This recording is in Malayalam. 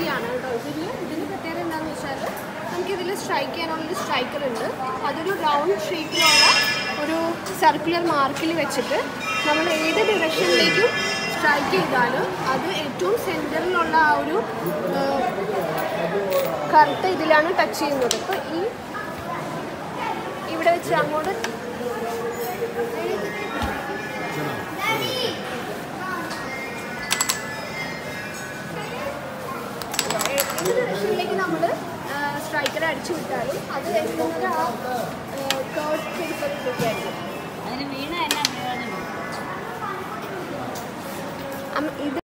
ടച്ചിയാണ് കേട്ടോ ഇതിൽ ഇതിൻ്റെ പ്രത്യേകത എന്താണെന്ന് വെച്ചാൽ നമുക്കിതിൽ സ്ട്രൈക്ക് ചെയ്യാനുള്ളൊരു സ്ട്രൈക്കർ ഉണ്ട് അതൊരു റൗണ്ട് ഷേപ്പിലുള്ള ഒരു സർക്കുലർ മാർക്കിൽ വെച്ചിട്ട് നമ്മൾ ഏത് ഡിറക്ഷനിലേക്കും സ്ട്രൈക്ക് ചെയ്താലും അത് ഏറ്റവും സെൻറ്ററിലുള്ള ആ ഒരു ആ, കറുത്ത ഇതിലാണ് ടച്ച് ചെയ്യുന്നത് അപ്പോൾ ഈ ഇവിടെ വെച്ച് അങ്ങോട്ട് ഏത് ഡിറക്ഷനിലേക്ക് നമ്മൾ സ്ട്രൈക്കർ അടിച്ചു വിട്ടാലും അത് എത്തുന്നത് ആ കേർഡ് പേപ്പറിലേക്കായിരിക്കും അതിന് വീണ എന്നാ പ്രയോജനം അമ്മ ഇത്